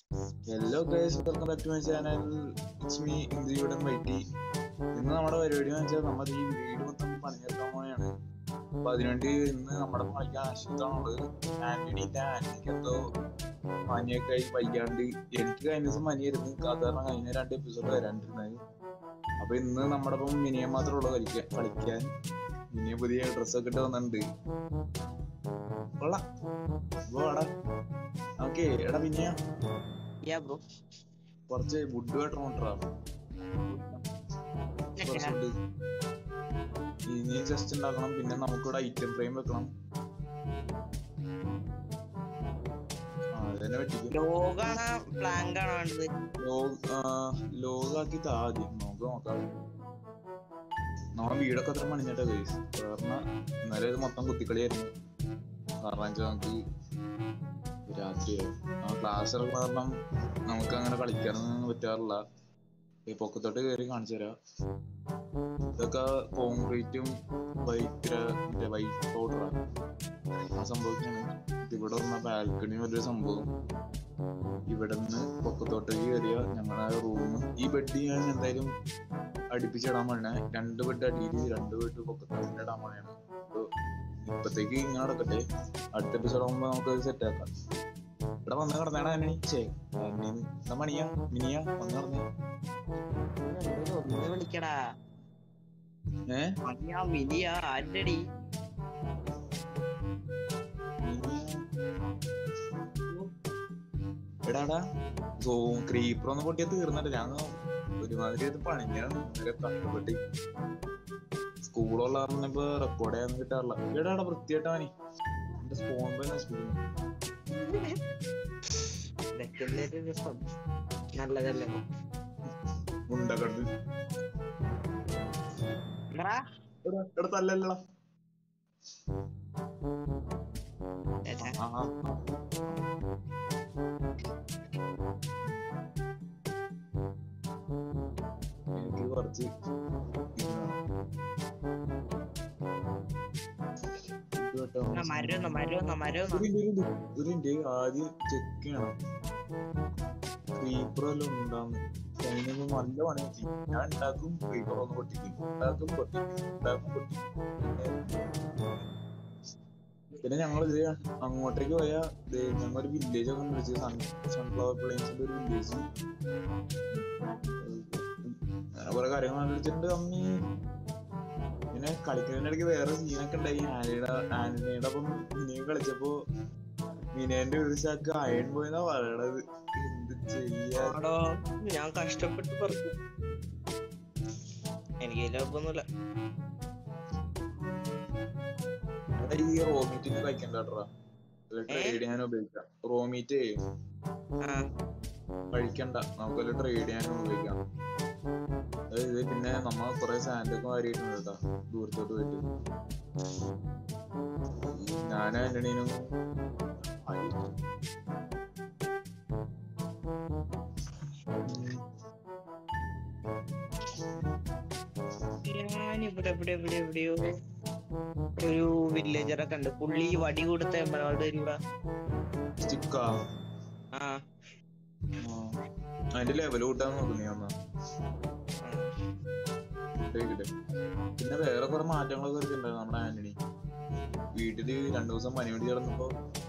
Hello guys welcome back to my channel it's me ഇന്ത്യയുടെ വൈറ്റി ഇന്ന് നമ്മുടെ പരിപാടി എന്ന് വെച്ചാൽ നമ്മൾ ഈ വീട് മൊത്തം പണിഞ്ഞെടുക്കാൻ പോലെയാണ് അപ്പൊ അതിനുവേണ്ടി ഇന്ന് നമ്മുടെ കളിക്കാൻ ആശുപത്രിയാണുള്ളത് ആന്റണിന്റെ ആന്റിക്ക് എന്തോ പനിയൊക്കെ ആയി വയ്യാണ്ട് എനിക്ക് കഴിഞ്ഞ ദിവസം പനിയായിരുന്നു സാധാരണ കഴിഞ്ഞ രണ്ട് എപ്പിസോഡ് വരാണ്ടിരുന്നത് അപ്പൊ ഇന്ന് നമ്മുടെ ഒപ്പം മിനിയെ മാത്രമേ ഉള്ളൂ കളിക്കാൻ കളിക്കാൻ മിനിയെ പുതിയ ഡ്രസ്സൊക്കെ ഇട്ട് വന്നിട്ടുണ്ട് കൊള്ളാം അപ്പൊ എടാ ഓക്കെ എടാ മിനിയ Yeah, bro. കുറച്ച് വുഡ് വെട്ടണം കൊണ്ടുവരാ കുറച്ച് വുഡ് ഇനി ജസ്റ്റ് ഉണ്ടാക്കണം പിന്നെ നമുക്കിവിടെ ഐറ്റം ഫ്രെയിം വെക്കണം ആ അതന്നെ പറ്റിക്കും ലോഗാണ് പ്ലാങ്ക് ആണ് വേണ്ടത് ലോഗാക്കി താ ആദ്യം നമുക്ക് നോക്കാം നമ്മ വീടൊക്കെ അത്ര പണിഞ്ഞിട്ടാ കേസ് കാരണം ഇന്നലെ ഇത് മൊത്തം കുത്തിക്കളിയായിരുന്നു കാരണം വെച്ചാൽ നമുക്ക് രാത്രിയായി ആ ക്ലാസ് കാരണം നമുക്ക് അങ്ങനെ കളിക്കാനൊന്നും പറ്റാറില്ല ഈ പൊക്കത്തോട്ട് കയറി കാണിച്ചു തരാം ഇതൊക്കെ കോൺക്രീറ്റും വൈറ്റ് മറ്റേ വൈറ്റ് പൗഡറാണ് ആ സംഭവിക്കാണ് ഇവിടെ വന്ന ബാൽക്കണി വലിയൊരു സംഭവം ഇവിടെ നിന്ന് പൊക്കത്തോട്ടേക്ക് കയറിയ ഞങ്ങളുടെ റൂം ഈ ബെഡ് ഞാൻ എന്തായാലും അടുപ്പിച്ചിടാൻ വേണേ രണ്ട് ബെഡ് അടിയിൽ രണ്ട് ബെഡ് പൊക്കത്തോട്ടിൽ ഇടാൻ വേണേണ് അപ്പൊ ഇപ്പത്തേക്ക് ഇങ്ങനെ നടക്കട്ടെ അടുത്ത എപ്പിസോഡ് ആകുമ്പോ നമുക്ക് സെറ്റ് ആക്കാം ഇവിടെ വന്ന് കിടന്നാണ് ആന്റണി ചേ ആന്റണി എന്താ മണിയാ മിനിയ വന്ന് കിടന്നേ ഒന്ന് വിളിക്കടാ ഏ മണിയാ മിനിയ ആന്റണി എടാടാ സോ ക്രീപ്പർ ഒന്ന് പൊട്ടിയാ തീർന്നിട്ട് ഞാൻ ഒരുമാതിരി ഇത് പണിഞ്ഞാണ് ഇന്നലെ കഷ്ടപ്പെട്ട് സ്കൂളുള്ള കാരണം ഇപ്പൊ റെക്കോർഡ് ചെയ്യാൻ കിട്ടാറില്ല എടാടാ വൃത്തിയായിട്ടാ മനി എന്റെ സ്പോൺ പോയി നശിപ്പിക്കുന്നു ഇതൊക്കെ ഒരു രസം നല്ലതല്ലേ ഉണ്ടകണ്ട് എന്താ എടാ എടാ തല്ലല്ലടാ ഏട്ടാ ആ ആ ആ. എനിക്ക് കുറച്ച് ഇത് കേട്ടോ. മരൊന്നോ മരൊന്നോ മരൊന്നോ ഒരു മിനിറ്റ്, ഒരു മിനിറ്റ്. ആദ്യം ചെക്ക് ചെയ്യണം ക്രീപ്പർ വല്ലതും ഉണ്ടാന്ന് അതിനൊന്നും നല്ല പണി പറ്റി ഞാൻ ഉണ്ടാക്കും ക്രീപ്പർ ഒന്ന് പൊട്ടിക്കും ഉണ്ടാക്കും പൊട്ടിക്കും ഉണ്ടാക്കും പൊട്ടിക്കും പിന്നെ ഞങ്ങൾ ഇത് അങ്ങോട്ടേക്ക് പോയാ ഞങ്ങൾ ഒരു വില്ലേജ് ഒക്കെ വിളിച്ച് സൺ സൺഫ്ലവർ പ്ലെയിൻസിന്റെ ഒരു വില്ലേജ് അങ്ങനെ കുറെ കാര്യങ്ങൾ വിളിച്ചിട്ടുണ്ട് അമ്മി പിന്നെ കളിക്കുന്നതിന്റെ ഇടയ്ക്ക് വേറെ സീനൊക്കെ ഉണ്ടായി ആനയുടെ ആനയുടെ ഒപ്പം മിനിയും കളിച്ചപ്പോ മിനേന്റെ ഒരു ചാക്ക് അയൺ പോയെന്നാ പറയണത് എന്ത് ചെയ്യാ ആടോ ഞാൻ കഷ്ടപ്പെട്ട് പറഞ്ഞു എനിക്ക് ലാഭമൊന്നുമില്ല എടാ, ഈ റോമീറ്റിന് കഴിക്കണ്ടാട്ടാ ട്രേഡ് ചെയ്യാൻ ഉപയോഗിക്കാം റോമീറ്റ് ആ കഴിക്കണ്ട നമുക്കല്ല ട്രേഡ് ചെയ്യാനും ഉപയോഗിക്കാം അതായത് പിന്നെ നമ്മ കുറെ സാൻഡ് ഒക്കെ വാരിയിട്ടുണ്ട് കേട്ടാ ദൂരത്തോട്ട് പോയിട്ട് ഞാൻ ആന്റണീനും ആയി. ഞാൻ ഇവിടെ ഇവിടെ ഇവിടെ എവിടെയോ ഒരു വില്ലേജറൊക്കെ ഉണ്ട് പുള്ളി വടി കൊടുത്ത എമറാൾഡ് തരൂടാ സ്റ്റിക്കാ ആ ആ. അതിന്റെ ലെവൽ കൂട്ടാൻ നോക്കുന്നേ എന്നാ കിട്ടെ പിന്നെ വേറെ കുറെ മാറ്റങ്ങളൊക്കെ വരുന്നുണ്ടായിരുന്നു നമ്മുടെ ആന്റണി വീട്ടില് രണ്ടു ദിവസം പനി പിടിച്ച് കിടന്നപ്പോ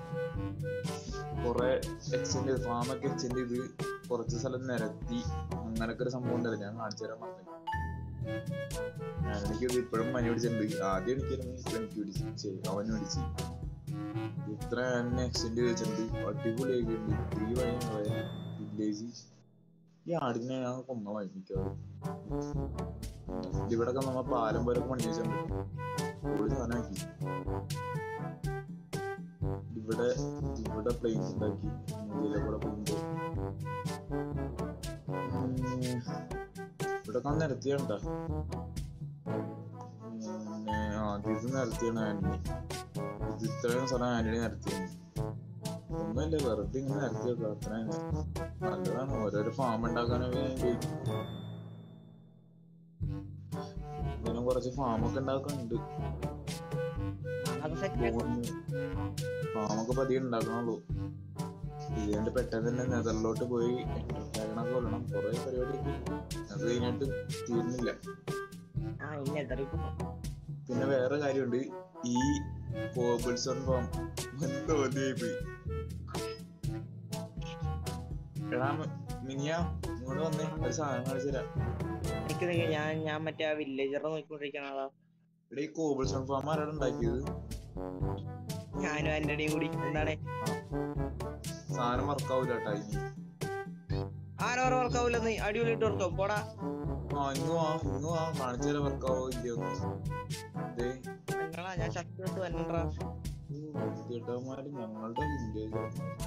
കുറെ എക്സ്റ്റെൻഡ് ചെയ്ത് ഫാമൊക്കെ എക്സ്റ്റെൻഡ് ചെയ്ത് കുറച്ച് സ്ഥലം നിരത്തി അങ്ങനൊക്കെ ഒരു സംഭവം ഉണ്ടായിരുന്നു ഞാൻ കാണിച്ചു തരാൻ പറഞ്ഞു ആന്റണിക്ക് ഇത് ഇപ്പോഴും പനി പിടിച്ചിട്ടുണ്ട് ആദ്യം എനിക്കായിരുന്നു ഇപ്പൊ എനിക്ക് പിടിച്ച് ശരി അവന് പിടിച്ച് ഇത്ര തന്നെ എക്സ്റ്റെൻഡ് ചെയ്ത് വെച്ചിട്ടുണ്ട് അടിപൊളിയാക്കി ഉണ്ട് ഈ വഴി പോയ വില്ലേജ് ഈ ആടിനെ ഞാൻ കൊന്നമായി മിക്കവാറും ഇവിടൊക്കെ നമ്മ പാലം പോലെ പണി വെച്ചിട്ടുണ്ട് കൂടുതൽ സാധനമാക്കി ഇവിടെ ഇവിടെ പ്ലെയിൻസ് ഉണ്ടാക്കി ഇതിലെ കൂടെ പോകുമ്പോ ഇവിടെ കാണാൻ നിരത്തിയാണ്ടാ പിന്നെ ആ ഇത് നിരത്തിയാണ് ആന്റണി ഇത് ഇത്രയും സ്ഥലം ആന്റണി നിരത്തിയാണ് ഒന്നുമില്ല വെറുതെ ഇങ്ങനെ നിരത്തി വെക്കുക അത്ര നല്ലതാണ് ഓരോരോ ഫാം ഉണ്ടാക്കാനൊക്കെ ഞാൻ ഉപയോഗിക്കും ഇതിനും കുറച്ച് ഫാമൊക്കെ ഉണ്ടാക്കുന്നുണ്ട് അത് സെറ്റ് ഫാമൊക്കെ പതിയെ ഉണ്ടാക്കണുള്ളൂ ഇതുകൊണ്ട് പെട്ടെന്ന് തന്നെ നെതറിലോട്ട് പോയി ഡ്രാഗണൊക്കെ കൊല്ലണം കുറെ പരിപാടിയൊക്കെ ഉണ്ട്. അത് കഴിഞ്ഞിട്ട് തീരുന്നില്ല ആ ഇല്ല എത്ര പിന്നെ വേറെ കാര്യമുണ്ട് ഈ കോബിൾസൺ ഫോം തോന്നിയായി പോയി എടാ മ- മിനിയ ഇങ്ങോട്ട് വന്നേ ഒരു സാധനം കാണിച്ചു തരാം എനിക്ക് നിക്ക് ഞാൻ ഞാൻ മറ്റേ ആ വില്ലേജറെ നോക്കിക്കൊണ്ടിരിക്കണ ആളാ ഇവിടെ ഈ കോബിൾസൺ ഫാം ആരാണ് ഉണ്ടാക്കിയത് ഞാനും എൻ്റെ അടിയും കൂടി എന്താണ് സാധനം വർക്കാവൂല കേട്ടാ ഇനി ആരോ വർക്കാവൂലെന്ന് അടിപൊളിയിട്ട് വർക്കാവും പോടാ ആ ഇങ്ങ് വാ ഇങ്ങ് വാ കാണിച്ചു തരാം വർക്കാവോ ഇല്ലയോ ദേ നിങ്ങളാ ഞാൻ ചത്തിട്ട് വരണ്ടാ വൃത്തികെട്ടവന്മാര് ഞങ്ങളുടെ വില്ലേജ്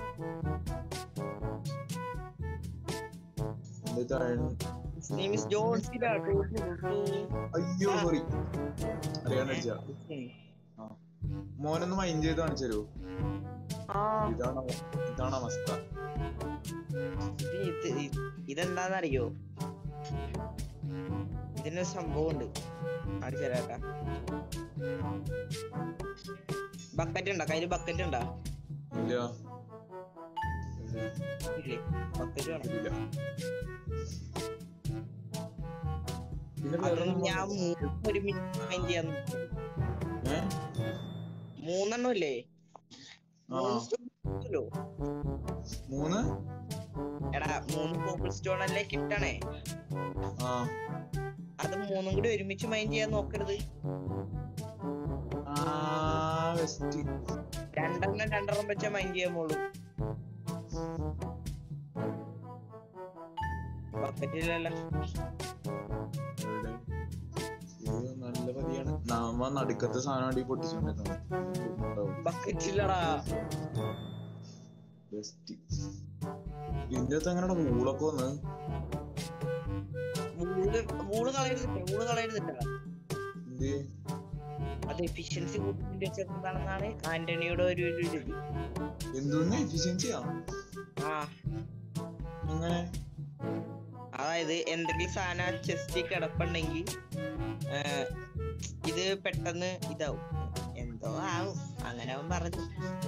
എന്റെ താഴെ നെയിം ഇസ് ജോൺസിലാ അയ്യോ സോറി അറിയാണ്ട് അടിച്ചാ മോനൊന്ന് മൈൻഡ് ചെയ്ത് കാണിച്ചു തരുമോ ആ ഇതാണ് അവ- ഇതാണ് അവസ്ഥ ഇത് ഇത് ഇതെന്താന്നറിയോ ഇതിനൊരു സംഭവം ഉണ്ട് കാണിച്ചു തരാട്ടാ ബക്കറ്റ് ഉണ്ടോ കയ്യില് ബക്കറ്റ് ഉണ്ടോ ഇല്ല ഇല്ലേ ബക്കറ്റ് വേണം ഇല്ല പിന്നെ വേറെ അതൊന്നും ഒന്നും ഞാൻ മൂന്ന് ഒരു മിനിറ്റ് മൈൻഡ് ചെയ്യാൻ നോക്കി. ഏ? മൂന്നെണ്ണം ഇല്ലേ ആ മൂന്ന് stone കിട്ടുമല്ലോ. മൂന്ന് എടാ മൂന്ന് കോപ്പിൾ സ്റ്റോൺ അല്ലേ കിട്ടണേ ആ അത് മൂന്നും കൂടി ഒരുമിച്ച് മൈൻഡ് ചെയ്യാൻ നോക്കരുത് ആ വെസ്റ്റ് രണ്ടെണ്ണം രണ്ടെണ്ണം വെച്ചാ മൈൻഡ് ചെയ്യാൻ പോളൂ ബക്കറ്റിലല്ല എവിടെ? ഇത് നല്ല പതിയാണ് നമ്മ നടുക്കത്തെ സാധനം അടി പൊട്ടിച്ചുണ്ടാക്കണം ബക്കറ്റില്ലടാ ബെസ്റ്റ് ഇതിന്റെ അകത്ത് എങ്ങനെ മൂളൊക്കെ വന്ന് മൂള് മൂള് കളയരുതില്ല മൂള് കളയരുതില്ല എന്ത് അത് എഫിഷ്യൻസി കൂട്ടിന്റെ ചെറുതാണെന്നാണ് ആന്റണിയുടെ ഒരു ഒരു ഇത് എന്തോന്ന് എഫിഷ്യൻസിയാ ആ എങ്ങനെ അതായത് എന്തെങ്കിലും സാധനം ചെസ്റ്റിൽ കിടപ്പുണ്ടെങ്കിൽ ഇത് പെട്ടെന്ന് ഇതാവും എന്തോ ആവും അങ്ങനെ അവൻ പറഞ്ഞു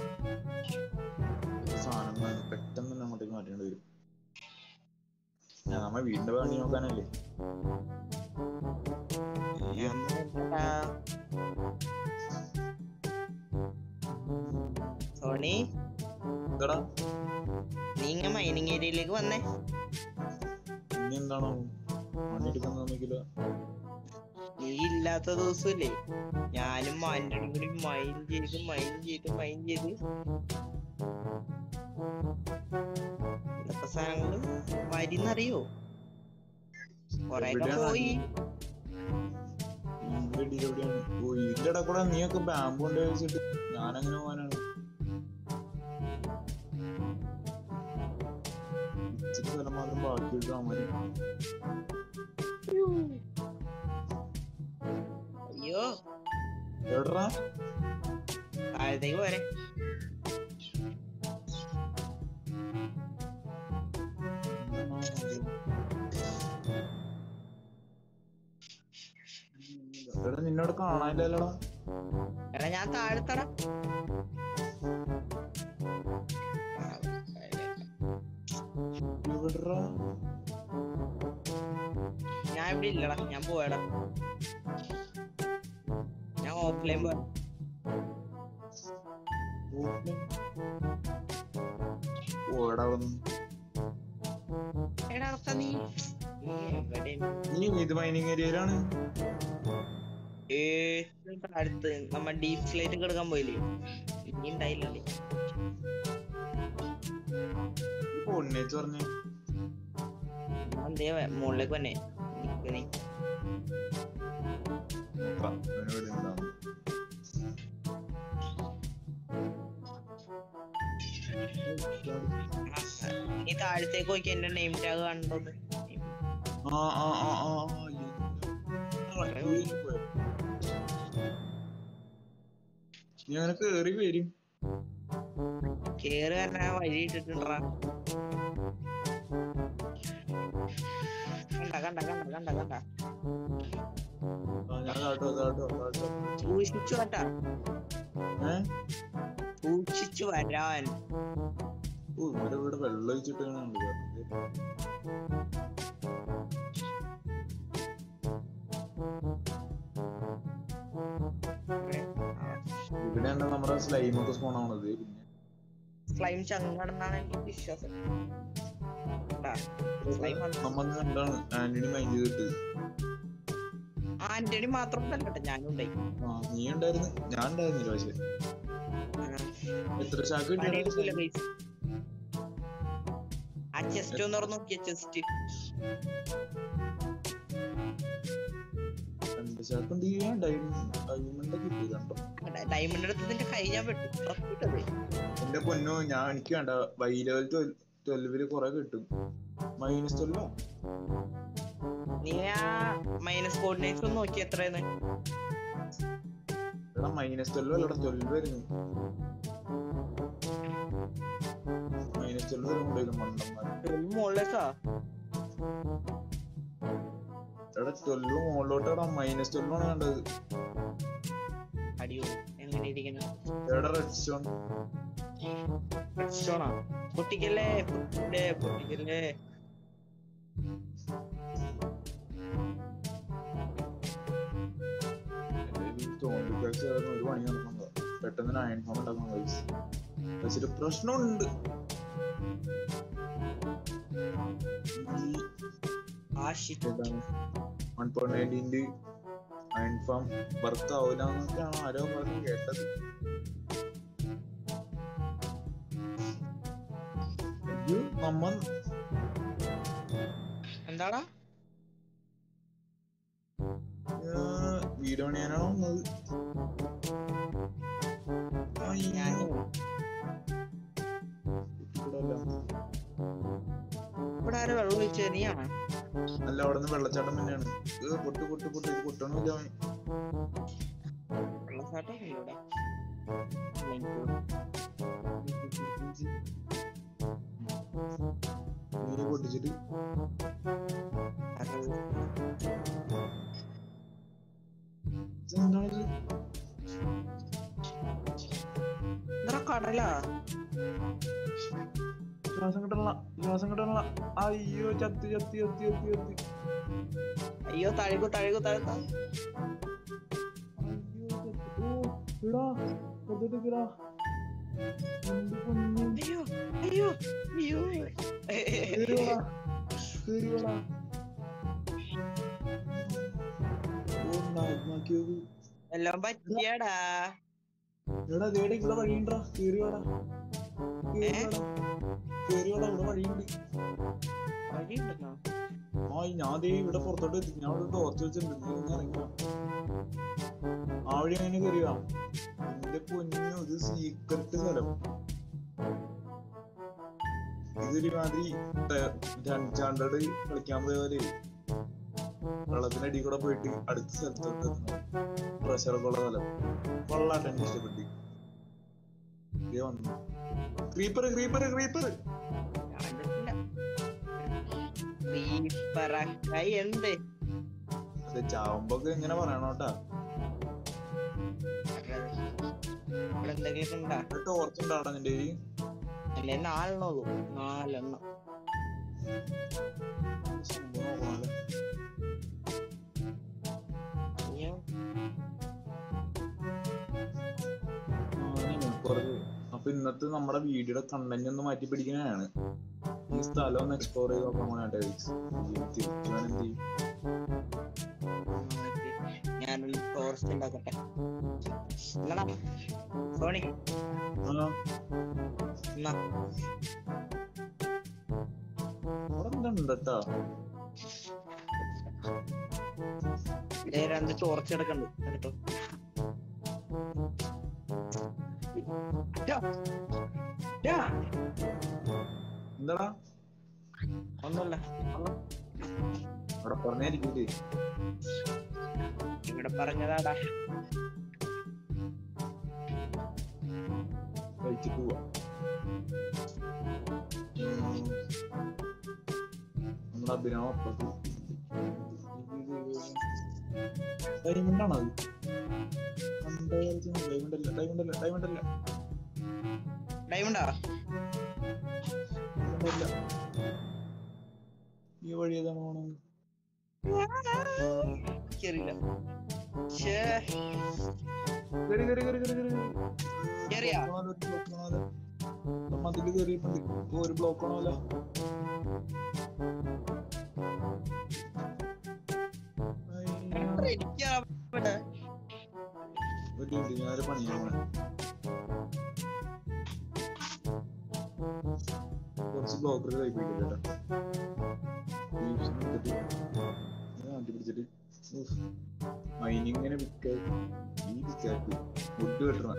ഒരു സാധനം വേണം. പെട്ടെന്ന് തന്നെ അങ്ങോട്ടേക്ക് മാറ്റേണ്ടി വരും ഞാൻ നമ്മ വീടിന്റെ പണി നോക്കാനല്ലേ ഈ എന്താ? സോണി എന്താടാ നീ ഇങ്ങനെ മൈനിങ് ഏരിയയിലേക്ക് വന്നേ ഇനി എന്താണോ പണിയെടുക്കാൻ സമ്മതിക്കില്ല നീ ഇല്ലാത്ത ദിവസമില്ലേ ഞാനും ആന്റണിയും കൂടി മൈൻ ചെയ്ത് മൈൻ ചെയ്ത് മൈൻ ചെയ്ത് ഇതൊക്കെ സാധനങ്ങള് വരുന്നറിയോ കൊറേയൊക്കെ എവിടെയാണ് പോയി ഇതിന്റെ അടിയിൽ എവിടെയാണ് ഓ ഇതിന്റെ ഇടയിൽ കൂടെ നീയൊക്കെ ബാമ്പ് കൊണ്ട് വെച്ചിട്ട് ഞാനങ്ങനെ പോകാനാണ് ഇച്ചിരി സ്ഥലം മാത്രം ബാക്കി വെച്ചാൽ മതി അയ്യോ എവിടാ താഴത്തേക്ക് പോരെ എടാ നിന്നോട് കാണാനില്ലല്ലോടാ എടാ ഞാൻ താഴത്തട എവിടെടാ ഞാൻ ഇവിടെ ഇല്ലടാ ഞാൻ പോയടാ ഞാൻ ഓഫ്ലൈൻ പോയ ഓടാ വന്നു എടാ അടക്ക നീ നീ എവിടെയും നീ ഇത് മൈനിങ് ഏരിയയിലാണ് ഏറ്റവും അടുത്ത് നമ്മ ഡീപ് സ്ലൈറ്റ് കിടക്കാൻ പോയില്ലേ ഇനി ഉണ്ടായില്ലല്ലേ പൊന്നേച്ച് പറഞ്ഞു ഞാൻ ദേ വ- മുകളിലേക്ക് വന്നെ നിക്ക് നീ നോക്കാം അവനോട് എന്താണ് ആ, നീ താഴത്തേക്ക് നോക്കി എന്റെ നെയിം ടാഗ് കണ്ടോന്ന് ആ ആ ആ ആ ആ, എന്താ? പോയോ? നീ അങ്ങനെ കേറി വരും കേറി വരണ വഴി ഇട്ടിട്ടുണ്ടാ കണ്ട കണ്ട കണ്ട കണ്ട കണ്ട ആ, ഞാൻ കാട്ടോ കാട്ടോ കാട്ടോ സൂക്ഷിച്ചു വട്ടാ ഏ സൂക്ഷിച്ചു വരാൻ ഓ ഇവരെ ഇവിടെ വെള്ളം ഒഴിച്ചിട്ടാണ് ഇവിടെയാണ് നമ്മുടെ സ്ലൈം ഒക്കെ സ്പോൺ ആവണത് പിന്നെ സ്ലൈം ചങ്ങാണെന്നാണ് എനിക്ക് വിശ്വാസം കണ്ടാ? slime വന്നു. നമ്മ കണ്ടാണ് ആന്റണി മൈൻഡ് ചെയ്തിട്ട് ആന്റണി മാത്രം കേട്ടോ ഞാനും ഉണ്ടായി ആ നീ ഉണ്ടായിരുന്നു ഞാൻ ഉണ്ടായിരുന്നില്ല പക്ഷെ എത്ര ചാക്ക് പണിയെടുക്കൂല കിട്ടിയാലും guys. ആ ചെസ്റ്റ് ഒന്ന് തുറന്ന് നോക്കിയ ചെസ്റ്റ് രണ്ട് ചാക്ക് ഉണ്ട് ഞാൻ ഡയമണ്ട് കിട്ടി കണ്ടോ ഡയമണ്ട് എടുത്ത് നിന്റെ കൈ ഞാൻ പെട്ടു ഉറപ്പിട്ടത് എന്റെ പൊന്നോ ഞാൻ എനിക്ക് വേണ്ട വൈ ലെവൽ ട്വൽവില് കൊറേ കിട്ടും മൈനസ് ട്വൽവോ നീ ആ മൈനസ് കോർഡിനേറ്റ്സ് ഒന്ന് നോക്കി എത്രയെന്ന് എടാ മൈനസ് ട്വൽവ് അല്ലടാ ട്വൽവ് വരുന്നു മൈനസ് ട്വൽവ് വരുന്നുണ്ടായിരുന്നു മണ്ടന്മാർ മുകളിലേക്കാ എടാ ട്വൽവ് മുകളിലോട്ട് എടാ മൈനസ് ട്വൽവ് ആണ് കണ്ടത് അടിയോ എങ്ങനെ ഇരിക്കുന്നു എടാ റെഡ് സ്റ്റോൺ സ്റ്റോണാ പൊട്ടിക്കല്ലേ പൊട്ടിക്കല്ലേ പൊട്ടിക്കല്ലേ തോന്നിപ്പിക്കാച്ച് ഒരു പണി നടക്കുന്നത് പെട്ടെന്ന് നയൻ ഫോൺ ഉണ്ടാക്കണം കഴിച്ച് വെച്ചിട്ട് പ്രശ്നമുണ്ട് ആ ഷിറ്റ് വൺ പോയിന്റ് നയൻറ്റീൻ്റെ അയൺ ഫാം വർക്ക് ആവില്ല എന്നൊക്കെയാണ് ആരോ പറഞ്ഞ് കേട്ടത് അയ്യോ നമ്മ എന്താടാ വീട് പണിയാനാണോ വന്നത് ഞാൻ ഇവിടെയല്ല. ഇവിടെ ആരോ വെള്ളം ഒഴിച്ചു നീയാണ് അല്ല അവിടെ നിന്ന് വെള്ളച്ചാട്ടം തന്നെയാണ് ഇത് പൊട്ട് പൊട്ട് പൊട്ട് ഇത് പൊട്ടണില്ല അവൻ വെള്ളച്ചാട്ടം ഇവിടെ നീര് പൊട്ടിച്ചിട്ട് ഇതെന്താണിത്? എന്താ കടലാ ശ്വാസം കിട്ടണ ശ്വാസം കിട്ടണ അയ്യോ ചത്തി ചത്തി ചത്തി ചത്തി ചത്തി അയ്യോ തഴുകു തഴുകു തഴുകു അയ്യോ ചത്തി. ഓ, എടാ, കൊതുകെടുക്കെടാ. എന്റെ പൊന്നേ. അയ്യോ അയ്യോ അയ്യോ കേറി വാടാ. കേറി വാടാ. ഓ, നന്നാക്കി നോക്ക്. എല്ലാം പറ്റിയാടാ എടാ ദേടെ ഇവിടെ വഴിയുണ്ടാ കേറി വാടാ കേറി ഏ? വാടാ. കേറി വാടാ ഇവിടെ വഴിയുണ്ട് വഴിയുണ്ടെന്നോ ആ ഞാൻ ദേ ഇവിടെ പുറത്തോട്ട് എത്തി ഞാൻ ഇവിടെ ടോർച്ച് വെച്ചിട്ടുണ്ട് നീ ഒന്ന് ഇറങ്ങി വാ. ആ വഴി അങ്ങനെ കയറിയാ എന്റെ പൊന്നു ഇത് സീക്രട്ട് സ്ഥലം ഇതൊരു മാതിരി അൺചാണ്ടഡ് കളിക്കാൻ പോയ പോലെ വെള്ളത്തിനടി കൂടെ പോയിട്ട് അടുത്ത സ്ഥലത്തോട്ട് പ്രഷറൊക്കെ ഉള്ള സ്ഥലം കൊള്ളാട്ടെ എനിക്ക് ഇഷ്ടപ്പെട്ടു ഇതേ വന്നു ക്രീപ്പർ ക്രീപ്പർ ക്രീപ്പർ കണ്ടിട്ടില്ല ക്രീപ്പറക്കായി എന്ത് അതെ ചാവുമ്പൊക്കെ ഇങ്ങനെ പറയണോട്ടാ ഇവിടെ എന്തെങ്കിലും ഉണ്ടാ ടോർച്ച് ഉണ്ടാടാ നിന്റെ കയ്യില്? അല്ലേ നാലെണ്ണുള്ളൂ നാലെണ്ണം സംഭവം നോക്കണല്ലോ. അയ്യോ ആ, ഇനി കുറച്ച് അപ്പൊ ഇന്നത്തെ നമ്മുടെ വീഡിയോയുടെ കണ്ടന്റ് ഒന്ന് മാറ്റി പിടിക്കാനാണ് ഈ സ്ഥലം ഒന്ന് എക്സ്പ്ലോർ ചെയ്ത് നോക്കാൻ വേണ്ടി തിരിച്ചു വേണം എന്ത് ചെയ്യും ഞാനൊരു ടോർച്ച് ഉണ്ടാക്കട്ടെ എന്നാടാ സോണി ആ, എന്നാ അവിടെ എന്തുണ്ട് കേട്ടാ ദേ രണ്ട് ടോർച്ച് എടുക്കണ്ട് എടുത്തോ ടാ. ടാ. എന്താടാ ഒന്നുമില്ല അവിടെ പറഞ്ഞായിരിക്കൂലേ ഇവിടെ പറഞ്ഞതാടാ കഴിച്ചിട്ട് പോവാ ഉം. നമ്മുടെ അഭിനവ് അപ്പുറത്ത് ഡയമണ്ട് ആണോ അത് ഡയമണ്ട് അല്ല ഡയമണ്ട് അല്ല ഡയമണ്ട് അല്ല ഡയമണ്ടാ ഇല്ല. ഈ വഴി ഏതാണ് പോണത് എനിക്കറിയില്ല ഛേ കേറി കേറി കേറി കേറി കേറി കേറിയാ? മതില് കേറിയിട്ടുണ്ട് ഇപ്പൊ ഒരു ബ്ലോക്ക് ആണല്ലോ എനിക്ക് അവിടെ ഒരു മിനിറ്റ് ഞാനൊരു പണിയാണ് കുറച്ച് ബ്ലോക്കർ കൈപ്പിടിക്കട്ടെ പിടിച്ചിട്ട് മൈനിങ്ങനെ വിൽക്ക ഈ വിൽക്കാക്ക് ഫുഡ് കിട്ടണം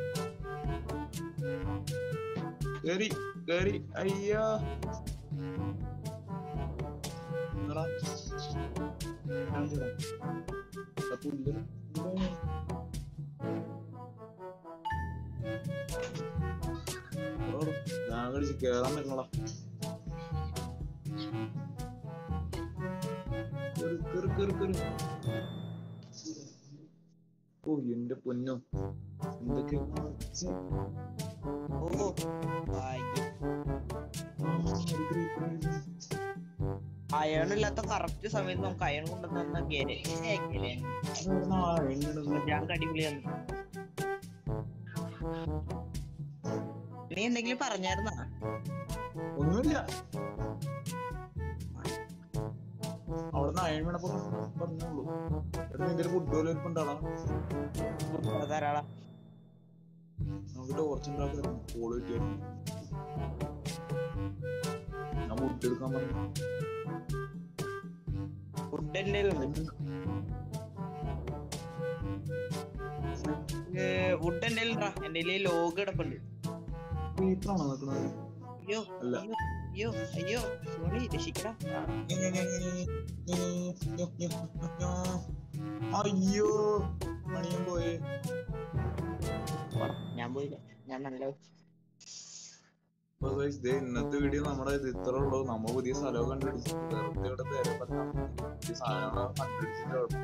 കേറി കേറി അയ്യോ എങ്ങടാ? കാണിച്ചുതരാം. ആ പുല്ല് ഇവിടെ. ഓ, ഞാൻ കടിച്ച് കേറാൻ പറ്റണടാ കേറ്, കേറ്, കേറ്, കേറ്. ഓ എന്റെ പൊന്നോ എന്തൊക്കെ ഛെ, ഓ ഭാഗ്യം. ആ, ഒരു creeper ഉണ്ട്. അയൺ ഇല്ലാത്ത കറക്റ്റ് സമയത്ത് നമുക്ക് അയൺ കൊണ്ടുവന്ന കേരെ അതെവിടുന്നാ ഇങ്ങനെ ഞങ്ങൾക്ക് അടിപൊളിയാണ് നീ എന്തെങ്കിലും പറഞ്ഞായിരുന്നാ ഒന്നുമില്ല അവിടെ നിന്ന് അയൺ വീണപ്പോ പറഞ്ഞോളൂ എടാ നിന്റെ ഫുഡ് പോലെ ഇരിപ്പുണ്ടാടാ തരാളാ നമുക്ക് ടോർച്ച് ഉണ്ടാക്കായിരുന്നു കോള് കിട്ടിയായിരുന്നു ഞാൻ ഫുഡ് എടുക്കാൻ പറഞ്ഞു ഫുഡ് എന്റെ ഉണ്ട് ഫുഡ് എന്റെ ഉണ്ടാ എന്റെ ലോഗ് കിടപ്പുണ്ട് ക്രീപ്പറാണോ നിൽക്കുന്നത് അയ്യോ അല്ല. അയ്യോ അയ്യോ അയ്യോ സോണി രക്ഷിക്കടാ അയ്യോ മണിയൻ പോയേ പോടാ, ഞാൻ പോയില്ല ഞാൻ നല്ല അപ്പൊ guys, ദേ ഇന്നത്തെ വീഡിയോ നമ്മുടെ ഇത് ഇത്ര ഉള്ളൂ നമ്മ പുതിയ സ്ഥലമൊക്കെ കണ്ടുപിടിച്ചു വെറുതെ ഇവിടെ തേരെ പറ്റാൻ പുതിയ സാധനങ്ങളൊക്കെ കണ്ടുപിടിച്ചിട്ട്